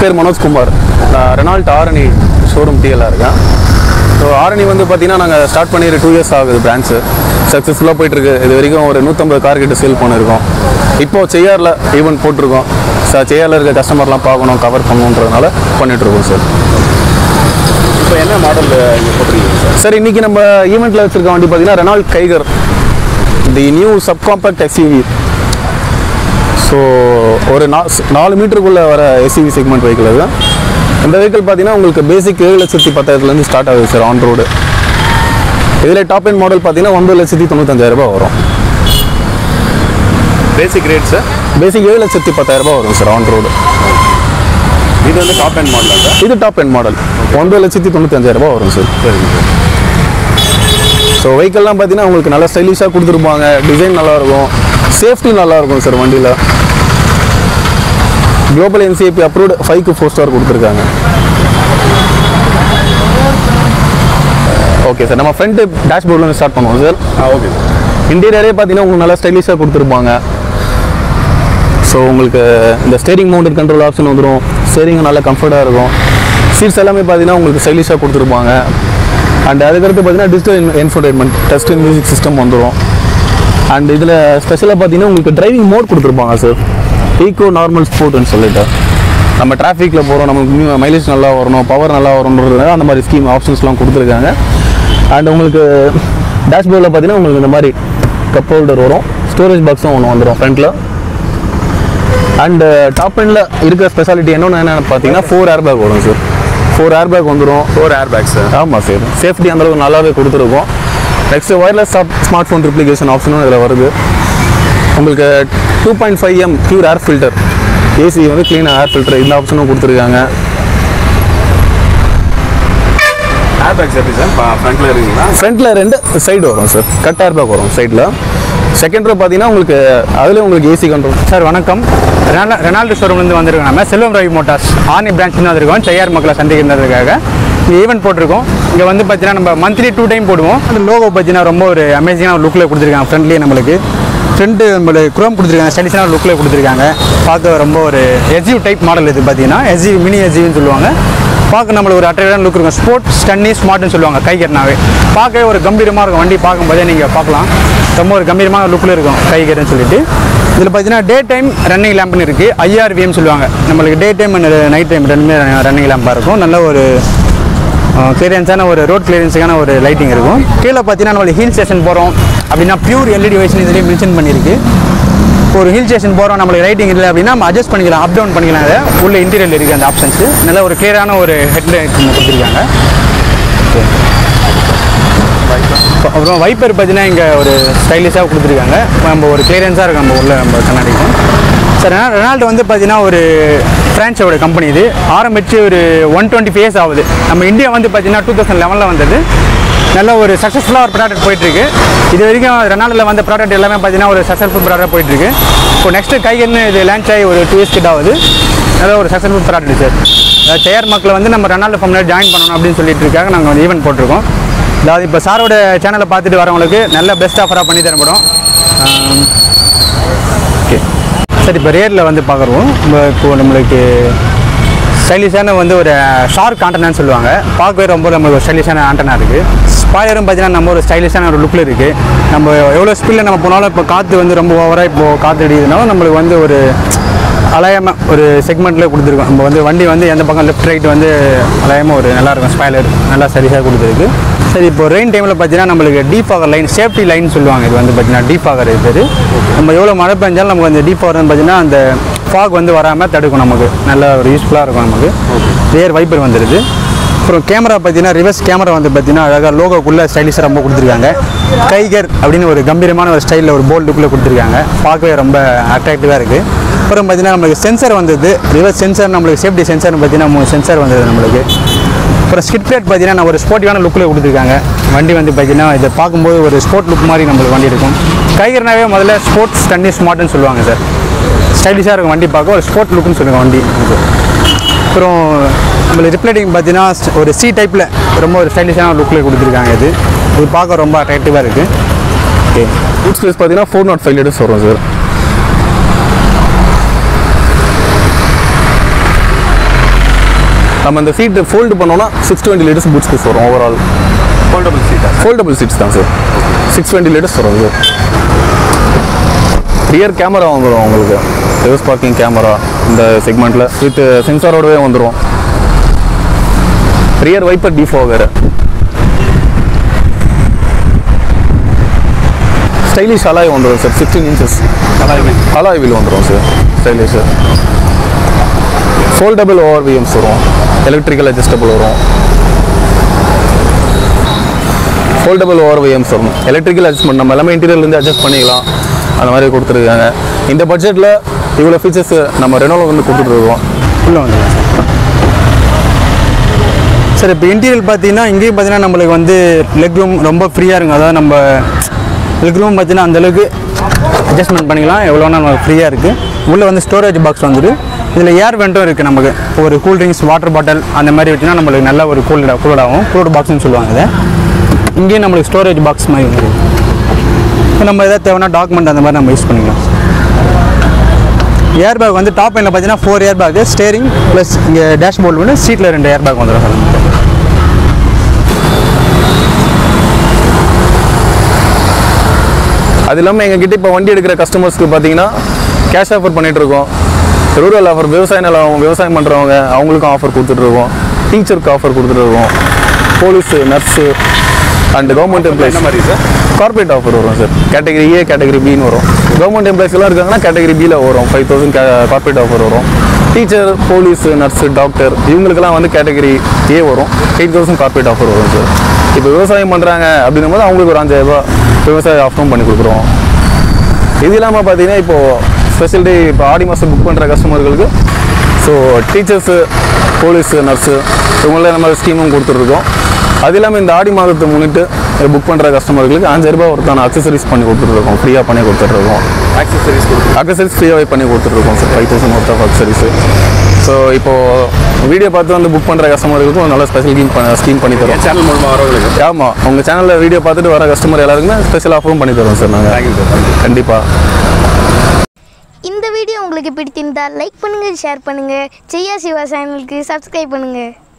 பேர் மனோஜ்குமார் நான் Reynold Arani showroom டிஎல்லாக இருக்கேன் ஸோ ஆரணி வந்து பார்த்தீங்கன்னா நாங்கள் ஸ்டார்ட் பண்ணி டூ இயர்ஸ் ஆகுது பிரான்ச்சு சக்ஸஸ்ஃபுல்லாக போயிட்டுருக்கு இது வரைக்கும் ஒரு நூற்றம்பது கார் கிட்ட சேல் பண்ணியிருக்கோம் இப்போது செய்யாரில் ஈவெண்ட் போட்டிருக்கோம் சார் செய்யாரில் இருக்க கஸ்டமர்லாம் பார்க்கணும் கவர் பண்ணணுன்றதுனால பண்ணிகிட்ருக்கோம் சார் இப்போ என்ன மாடல் இங்கே போட்டிருக்கீங்க சார் சார் இன்றைக்கி நம்ம ஈவெண்ட்டில் வச்சுருக்க வண்டி பார்த்தீங்கன்னா Renault Kiger the new subcompact SUV so ஒரு நா நாலு மீட்டருக்குள்ளே வர எஸ்யூவி செக்மெண்ட் வெஹிக்கிள் அது இந்த வெஹிக்கிள் பார்த்தீங்கன்னா உங்களுக்கு பேசிக் ஏழு லட்சத்தி பத்தாயிரத்துலேருந்து ஸ்டார்ட் ஆகுது சார் ஆன் ரோடு இதில் டாப் எண்ட் மாடல் பார்த்தீங்கன்னா ஒன்பது லட்சத்தி தொண்ணூத்தஞ்சாயிரம் ரூபாய் வரும் பேசிக் ரேட் சார் பேசிக் ஏழு லட்சத்தி பத்தாயிரம் ரூபாய் வரும் சார் ஆன் ரோடு இது வந்து டாப் அண்ட் மாடலா சார் இது டாப் எண்ட் மாடல் ஒன்பது லட்சத்தி தொண்ணூத்தஞ்சாயிரம் ரூபாய் வரும் சார் சரிங்க சார் ஸோ வெஹிக்கல்லாம் பார்த்தீங்கன்னா உங்களுக்கு நல்லா ஸ்டைலிஷாக கொடுத்துருப்பாங்க டிசைன் நல்லாயிருக்கும் சேஃப்டி நல்லாயிருக்கும் சார் வண்டியில் குளோபல் என்சிஏபி அப்ரூவ்டு ஃபைவ்க்கு ஃபோர் ஸ்டார் கொடுத்துருக்காங்க ஓகே சார் நம்ம ஃப்ரண்ட் டேஷ்போர்ட்லேருந்து ஸ்டார்ட் பண்ணுவோம் சார் ஆ ஓகே சார் இன்டீரியரே பார்த்தீங்கன்னா உங்களுக்கு நல்லா ஸ்டைலிஷாக கொடுத்துருப்பாங்க ஸோ உங்களுக்கு இந்த ஸ்டேரிங் மவுண்டட் கண்ட்ரோல் ஆப்ஷன் வந்துடும் ஸ்டேரிங் நல்லா கம்ஃபர்ட்டாக இருக்கும் சீட்ஸ் எல்லாமே பார்த்தீங்கன்னா உங்களுக்கு ஸ்டைலிஷாக கொடுத்துருப்பாங்க அண்ட் அதுக்கடுத்து பார்த்தீங்கன்னா digital entertainment test music system வந்துடும் அண்ட் இதில் ஸ்பெஷலாக பார்த்தீங்கன்னா உங்களுக்கு டிரைவிங் மோட் கொடுத்துருப்பாங்க சார் ஈகோ நார்மல் ஸ்போர்ட்னு சொல்லிட்டு நம்ம டிராஃபிக்கில் போகிறோம் நமக்கு மைலேஜ் நல்லா வரணும் பவர் நல்லா வரணுன்றதுனால அந்த மாதிரி ஸ்கீம் ஆப்ஷன்ஸ்லாம் கொடுத்துருக்காங்க அண்ட் உங்களுக்கு டேஷ்போர்டில் பார்த்தீங்கன்னா உங்களுக்கு இந்த மாதிரி கப் ஹோல்டர் வரும் ஸ்டோரேஜ் பாக்ஸும் ஒன்று வந்துடும் ஃப்ரண்ட்டில் அண்டு டாப் எண்டில் இருக்கிற ஸ்பெஷாலிட்டி என்னென்னு என்னென்னு பார்த்தீங்கன்னா ஃபோர் ஏர் பேக் வரும் சார் ஃபோர் ஏர் பேக் வந்துடும் ஃபோர் ஏர் பேக் சார் ஆமாம் சார் சேஃப்டி அந்தளவுக்கு நல்லாவே கொடுத்துருக்கோம் next wireless smart phone replication ஆப்ஷனும் இதில் வருது உங்களுக்கு two point five M pure air filter AC வந்து க்ளீன் ஏர் ஃபில்டர் இந்த ஆப்ஷனும் கொடுத்துருக்காங்க ஏர் பேக்ஸ் எப்படி சார் ஃப்ரண்ட்டில் இருக்குங்களா ஃப்ரண்ட்டில் ரெண்டு சைடு வரும் சார் கட் ஏர் பேக் வரும் சைடில் செகண்ட் ரோ பார்த்தீங்கன்னா உங்களுக்கு அதுலேயும் உங்களுக்கு ஏசி கண்ட்ரோல் சார் வணக்கம் ரெனா- ரெனால்டு ஷோரூம்லேருந்து வந்திருக்கோம் நம்ம செல்வம் ரவி மோட்டார்ஸ் ஆர்னி பிரான்ச்லேருந்து வந்திருக்கோம் செய்யார் மக்களை சந்திக்கிறதுக்காக இங்கே ஈவெண்ட் போட்டிருக்கோம் இங்கே வந்து பார்த்தீங்கன்னா நம்ம மந்த்லி டூ டைம் போடுவோம் அந்த லோகோ பார்த்தீங்கன்னா ரொம்ப ஒரு அமேசிங்கான ஒரு லுக்கில் கொடுத்துருக்காங்க ஃப்ரண்ட்லேயே நம்மளுக்கு ஃப்ரண்ட்டு நம்மளுக்கு குரோம் கொடுத்துருக்காங்க ஸ்டைலிஷான லுக்கில் கொடுத்துருக்காங்க பார்க்க ரொம்ப ஒரு எஸ்யூ டைப் மாடல் இது பார்த்தீங்கன்னா எஸ்யூ மினி எஸ்யூன்னு சொல்லுவாங்க பார்க்க நம்மளுக்கு ஒரு அட்ராக்டான லுக் இருக்கும் ஸ்போர்ட் ஸ்டன்னி ஸ்மார்ட்னு சொல்லுவாங்க கைகர்னாவே பார்க்கவே ஒரு கம்பீரமாக இருக்கும் வண்டி பார்க்கும்போதே நீங்கள் பார்க்கலாம் ரொம்ப ஒரு கம்பீரமான லுக்கில் இருக்கும் கைகர்னு சொல்லிட்டு இதில் பார்த்தீங்கன்னா டே டைம் ரன்னிங் லேம்ப்னு இருக்குது ஐஆர்விஎம் சொல்லுவாங்க நம்மளுக்கு day time and night time ரெண்டுமே ரன்னிங் லேம்பாக இருக்கும் நல்ல ஒரு கிளியரன்ஸான ஒரு ரோட் கிளியரன்ஸுக்கான ஒரு லைட்டிங் இருக்கும் கீழே பார்த்தீங்கன்னா நம்மளுக்கு ஹில் ஸ்டேஷன் போகிறோம் அப்படின்னா பியூர் எல்இடி வைஸ்னு இதுலேயே மென்ஷன் பண்ணியிருக்கு இப்போ ஒரு ஹில் ஸ்டேஷன் போகிறோம் நம்மளுக்கு ரைட்டிங் இல்லை அப்படின்னா நம்ம அட்ஜஸ்ட் பண்ணிக்கலாம் அப் டவுன் பண்ணிக்கலாம் அதை உள்ள இன்டீரியர் இருக்குது அந்த ஆப்ஷன்ஸ் நல்ல ஒரு கிளியரான ஒரு ஹெட்லைட் கொடுத்துருக்காங்க அப்புறம் வைப்பர் பார்த்தீங்கன்னா இங்கே ஒரு ஸ்டைலிஷாக கொடுத்துருக்காங்க நம்ம ஒரு கிளியரன்ஸாக இருக்கும் நம்ம உள்ள நம்ம கண்ணாடிக்கும் சார் ரெனால்டு வந்து பார்த்தீங்கன்னா ஒரு ஃப்ரான்ச்சோட கம்பெனி இது ஆரம்பித்து ஒரு ஒன் டுவெண்ட்டி இயர்ஸ் ஆகுது நம்ம இந்தியா வந்து பார்த்தீங்கன்னா டூ தௌசண்ட் லெவனில் வந்தது நல்ல ஒரு சக்ஸஸ்ஃபுல்லாக ஒரு ப்ராடக்ட் போயிட்டுருக்கு இது வரைக்கும் ரெனால்டில் வந்த ப்ராடக்ட் எல்லாமே பார்த்தீங்கன்னா ஒரு சக்ஸஸ்ஃபுல் ப்ராடக்ட் போயிட்டுருக்கு இப்போ நெக்ஸ்ட்டு கைகன்னு இது லான்ச் ஆகி ஒரு டூ இயர்ஸ் கிட்ட ஆகுது நல்ல ஒரு சக்ஸஸ்ஃபுல் ப்ராடக்ட் சார் அதாவது சேர் மக்களை வந்து நம்ம ரெனால்டு ஃபம்ல ஜாயின் பண்ணணும் அப்படின்னு சொல்லிட்டு இருக்காங்க நாங்கள் வந்து ஈவெண்ட் போட்டிருக்கோம் அதாவது இப்போ சாரோட சேனலை பார்த்துட்டு வரவங்களுக்கு நல்ல பெஸ்ட் ஆஃபராக பண்ணி தரப்படும் ஓகே சரி இப்போ ரேரில் வந்து பார்க்குறோம் நம்ம இப்போ நம்மளுக்கு ஸ்டைலிஷான வந்து ஒரு ஷார்க் ஆண்டனான்னு சொல்லுவாங்க பார்க்கவே ரொம்ப நம்மளுக்கு ஒரு ஸ்டைலிஷான ஆண்டனா இருக்குது ஸ்பாயரும் பார்த்தீங்கன்னா நம்ம ஒரு ஸ்டைலிஷான ஒரு லுக்கில் இருக்குது நம்ம எவ்வளோ ஸ்பீடில் நம்ம போனாலும் இப்போ காற்று வந்து ரொம்ப ஓவராக இப்போ காற்று அடிக்குதுனாலும் நம்மளுக்கு வந்து ஒரு அலையாமல் ஒரு செக்மெண்ட்டில் கொடுத்துருக்கோம் நம்ம வந்து வண்டி வந்து எந்த பக்கம் லெஃப்ட் ரைட் வந்து அலையாமல் ஒரு நல்லா இருக்கும் ஸ்பாய்லர் நல்லா சரியாக கொடுத்துருக்கு சரி இப்போ ரெயின் டைமில் பார்த்தீங்கன்னா நம்மளுக்கு டீஃபாகர் லைன் சேஃப்டி லைன் சொல்லுவாங்க இது வந்து பார்த்தீங்கன்னா டீஃபாகர் இது பேர் நம்ம எவ்வளோ மழை பெஞ்சாலும் நமக்கு அந்த டீஃபாகர் பார்த்தீங்கன்னா அந்த ஃபாக் வந்து வராமல் தடுக்கும் நமக்கு நல்ல ஒரு யூஸ்ஃபுல்லாக இருக்கும் நமக்கு ரியர் வைப்பர் வந்துடுது அப்புறம் கேமரா பார்த்தீங்கன்னா ரிவர்ஸ் கேமரா வந்து பார்த்தீங்கன்னா அழகாக லோகோக்குள்ளே ஸ்டைலிஷாக ரொம்ப கொடுத்துருக்காங்க கைகர் அப்படின்னு ஒரு கம்பீரமான ஒரு ஸ்டைலில் ஒரு போல்ட் லுக்கில் கொடுத்துருக்காங்க பார்க்கவே ரொம்ப அட்ராக்டிவாக இருக்குது அப்புறம் பார்த்தீங்கன்னா நம்மளுக்கு சென்சர் வந்தது ரிவர்ஸ் சென்சர் நம்மளுக்கு சேஃப்டி சென்சர்னு பார்த்தீங்கன்னா மூணு சென்சர் வந்தது நம்மளுக்கு அப்புறம் ஸ்கிட் பிளேட் பார்த்தீங்கன்னா நான் ஒரு ஸ்போர்ட்டிவான லுக்கில் கொடுத்துருக்காங்க வண்டி வந்து பார்த்தீங்கன்னா இதை பார்க்கும்போது ஒரு ஸ்போர்ட் லுக் மாதிரி நம்மளுக்கு வண்டி இருக்கும் கைகர்னாவே முதல்ல ஸ்போர்ட்ஸ் தண்ணி ஸ்மார்ட்னு சொல்லுவாங்க சார் ஸ்டைலிஷாக இருக்கும் வண்டி பார்க்க ஒரு ஸ்போர்ட் லுக்குன்னு சொல்லுவாங்க வண்டி அப்புறம் நம்மளுக்கு ரிப்ளைட்டிங் பார்த்தீங்கன்னா ஒரு சி டைப்பில் ரொம்ப ஒரு ஸ்டைலிஷான லுக்கில் கொடுத்துருக்காங்க இது இது பார்க்க ரொம்ப அட்ராக்டிவாக இருக்குது ஓகே பூட் ஸ்பேஸ் பார்த்தீங்கன்னா ஃபோர் நாட் ஃபைவ் லிட்டர்ஸ் வரும் சார் நம்ம இந்த சீட்டு ஃபோல்டு பண்ணோம்னா six twenty litres boot space வரும் ஓவரால் ஃபோல்டபுள் சீட்டா ஃபோல்டபுள் சீட்ஸ் தான் சார் சிக்ஸ் டுவெண்ட்டி லிட்டர்ஸ் வரும் சார் ரியர் கேமரா வந்துடும் உங்களுக்கு ரிவர்ஸ் பார்க்கிங் கேமரா இந்த செக்மெண்ட்டில் வித் சென்சாரோடவே வந்துடும் ரியர் வைப்பர் டிஃபோ வேறு ஸ்டைலிஷ் அலாய் வந்துடும் sir sixteen inches alloy wheel வந்துடும் sir stylish foldable ORVMs வரும் எலக்ட்ரிக்கல் அட்ஜஸ்டபிள் வரும் ஃபோல்டபுள் ஓவர் விஎம்ஸ் வரும் எலக்ட்ரிக்கல் அட்ஜஸ்ட்மெண்ட் நம்ம எல்லாமே இன்டீரியர்லேருந்து அட்ஜஸ்ட் பண்ணிக்கலாம் அந்த மாதிரி கொடுத்துருக்காங்க இந்த பட்ஜெட்டில் இவ்வளோ ஃபீச்சர்ஸ் நம்ம ரெனோவில் வந்து கொடுத்துட்ருக்கோம் உள்ளே வந்துடும் சார் இப்போ இன்டீரியல் பார்த்தீங்கன்னா இங்கேயும் பார்த்தீங்கன்னா நம்மளுக்கு வந்து லெக் ரூம் ரொம்ப ஃப்ரீயாக இருக்கும் அதாவது நம்ம லெக் ரூம் பார்த்தீங்கன்னா அந்தளவுக்கு அட்ஜஸ்ட்மெண்ட் பண்ணிக்கலாம் எவ்வளோ நம்ம ஃப்ரீயாக இருக்குது உள்ளே வந்து ஸ்டோரேஜ் பாக்ஸ் வந்துட்டு இதில் ஏர் வெண்ட்டும் இருக்குது நமக்கு ஒரு கூல் ட்ரிங்க்ஸ் வாட்டர் பாட்டில் அந்த மாதிரி வச்சுன்னா நம்மளுக்கு நல்ல ஒரு கூல் கூல் ஆகும் கூல்டு பாக்ஸ்னு சொல்லுவாங்க இதை இங்கேயும் நம்மளுக்கு ஸ்டோரேஜ் பாக்ஸ் மாதிரி இருக்குது இப்போ நம்ம எதாவது தேவைன்னா டாக்குமெண்ட் அந்த மாதிரி நம்ம யூஸ் பண்ணிக்கலாம் ஏர் பேக் வந்து டாப் எண்டில் பார்த்தீங்கன்னா four air bag steering plus இங்கே டேஷ்போர்டு வந்து சீட்டில் ரெண்டு ஏர் பேக் வந்துடும் சார் நமக்கு அது இல்லாமல் எங்ககிட்ட இப்போ வண்டி எடுக்கிற கஸ்டமர்ஸ்க்கு பார்த்தீங்கன்னா கேஷ் ஆஃபர் பண்ணிட்டு இருக்கோம் ரூரல் ஆஃபர் விவசாய நிலம் விவசாயம் பண்ணுறவங்க அவங்களுக்கும் ஆஃபர் கொடுத்துட்ருக்கோம் டீச்சருக்கு ஆஃபர் கொடுத்துட்ருக்கோம் police nurse and government employees என்ன மாதிரி சார் கார்பரேட் ஆஃபர் வரும் சார் கேட்டகரி ஏ கேட்டகரி பின்னு வரும் கவர்மெண்ட் எம்ப்ளாயிஸ் எல்லாம் இருக்காங்கன்னா கேட்டகரி பியில் வரும் ஃபைவ் தௌசண்ட் கார்பரேட் ஆஃபர் வரும் டீச்சர் போலீஸ் நர்ஸு டாக்டர் இவங்களுக்கெல்லாம் வந்து கேட்டகரி ஏ வரும் எயிட் தௌசண்ட் கார்பரேட் ஆஃபர் வரும் சார் இப்போ விவசாயம் பண்ணுறாங்க அப்படின்னும் போது அவங்களுக்கு ஒரு அஞ்சாயிரம் ரூபாய் விவசாய ஆஃபரும் பண்ணி கொடுக்குறோம் இது இல்லாமல் பார்த்தீங்கன்னா இப்போது ஸ்பெஷல் டே இப்போ ஆடி மாதம் புக் பண்ணுற கஸ்டமர்களுக்கு ஸோ டீச்சர்ஸு போலீஸு நர்ஸு இவங்கள நம்ம ஸ்கீமும் கொடுத்துட்ருக்கோம் அது இல்லாமல் இந்த ஆடி மாதத்தை முன்னிட்டு புக் பண்ணுற கஸ்டமர்களுக்கு அஞ்சாயிரம் ரூபாய் ஒருத்தான அக்சசரிஸ் பண்ணி கொடுத்துட்ருக்கோம் ஃப்ரீயாக பண்ணி கொடுத்துட்ருக்கோம் ஆக்சசரிஸ் கொடுத்து அக்சசரிஸ் ஃப்ரீயாகவே பண்ணி கொடுத்துட்ருக்கோம் sir five thousand worth of accessories so இப்போது வீடியோ பார்த்து வந்து புக் பண்ணுற கஸ்டமர்களுக்கும் ஒரு நல்ல ஸ்பெஷல் ஸ்கீம் ஸ்கீம் பண்ணி தரோம் சேனல் மூலமாக வரவங்களுக்கு ஆமாம் உங்கள் சேனலில் வீடியோ பார்த்துட்டு வர கஸ்டமர் எல்லாருக்குமே ஸ்பெஷல் ஆஃபரும் பண்ணி தரோம் சார் நாங்கள் தேங்க்யூ சார் கண்டிப்பாக இந்த வீடியோ உங்களுக்கு பிடித்திருந்தால் லைக் பண்ணுங்கள் ஷேர் பண்ணுங்கள் செய்யா சிவா சேனலுக்கு சப்ஸ்கிரைப் பண்ணுங்கள்